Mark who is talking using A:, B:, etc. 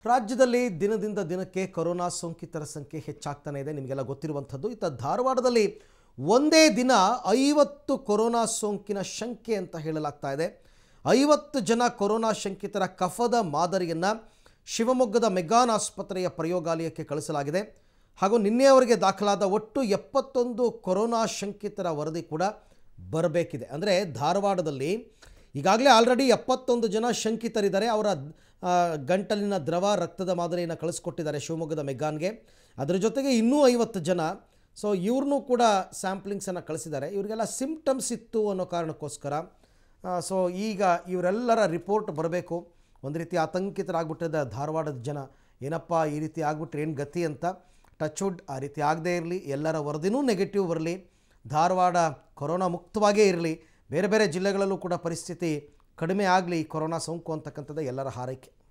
A: ರಾಜ್ಯದಲ್ಲಿ ದಿನದಿಂದ ದಿನಕ್ಕೆ ಕೊರೋನಾ ಸೋಂಕಿತರ ಸಂಖ್ಯೆ ಹೆಚ್ಚಾಗ್ತಾನೆ ಇದೆ ನಿಮಗೆಲ್ಲ ಗೊತ್ತಿರುವಂಥದ್ದು ಇತ್ತ ಧಾರವಾಡದಲ್ಲಿ ಒಂದೇ ದಿನ ಐವತ್ತು ಕೊರೋನಾ ಸೋಂಕಿನ ಶಂಕೆ ಅಂತ ಹೇಳಲಾಗ್ತಾ ಇದೆ ಐವತ್ತು ಜನ ಕೊರೋನಾ ಶಂಕಿತರ ಕಫದ ಮಾದರಿಯನ್ನು ಶಿವಮೊಗ್ಗದ ಮೆಗಾನ್ ಆಸ್ಪತ್ರೆಯ ಪ್ರಯೋಗಾಲಯಕ್ಕೆ ಕಳಿಸಲಾಗಿದೆ ಹಾಗೂ ನಿನ್ನೆಯವರೆಗೆ ದಾಖಲಾದ ಒಟ್ಟು ಎಪ್ಪತ್ತೊಂದು ಕೊರೋನಾ ಶಂಕಿತರ ವರದಿ ಕೂಡ ಬರಬೇಕಿದೆ ಅಂದರೆ ಧಾರವಾಡದಲ್ಲಿ ಈಗಾಗಲೇ ಆಲ್ರೆಡಿ ಎಪ್ಪತ್ತೊಂದು ಜನ ಶಂಕಿತರಿದ್ದಾರೆ ಅವರ ಆ, ಗಂಟಲಿನ ದ್ರವ ರಕ್ತದ ಮಾದರಿಯನ್ನು ಕಳಿಸ್ಕೊಟ್ಟಿದ್ದಾರೆ ಶಿವಮೊಗ್ಗದ ಮೆಗ್ಗಾನ್ಗೆ ಅದರ ಜೊತೆಗೆ ಇನ್ನೂ ಐವತ್ತು ಜನ ಸೊ ಇವ್ರನ್ನೂ ಕೂಡ ಸ್ಯಾಂಪ್ಲಿಂಗ್ಸನ್ನು ಕಳಿಸಿದ್ದಾರೆ ಇವರಿಗೆಲ್ಲ ಸಿಂಪ್ಟಮ್ಸ್ ಇತ್ತು ಅನ್ನೋ ಕಾರಣಕ್ಕೋಸ್ಕರ ಸೊ ಈಗ ಇವರೆಲ್ಲರ ರಿಪೋರ್ಟ್ ಬರಬೇಕು ಒಂದು ರೀತಿ ಆತಂಕಿತರಾಗ್ಬಿಟ್ಟಿದ್ದ ಧಾರವಾಡದ ಜನ ಏನಪ್ಪ ಈ ರೀತಿ ಆಗ್ಬಿಟ್ರೆ ಏನು ಗತಿ ಅಂತ ಟಚ್ವುಡ್ ಆ ರೀತಿ ಆಗದೇ ಇರಲಿ ಎಲ್ಲರ ವರದಿನೂ ನೆಗೆಟಿವ್ ಬರಲಿ ಧಾರವಾಡ ಕೊರೋನಾ ಮುಕ್ತವಾಗೇ ಇರಲಿ ಬೇರೆ ಬೇರೆ ಜಿಲ್ಲೆಗಳಲ್ಲೂ ಕೂಡ ಪರಿಸ್ಥಿತಿ ಕಡಿಮೆ ಆಗಲಿ ಕೊರೋನಾ ಸೋಂಕು ಅಂತಕ್ಕಂಥದ್ದು ಎಲ್ಲರ ಹಾರೈಕೆ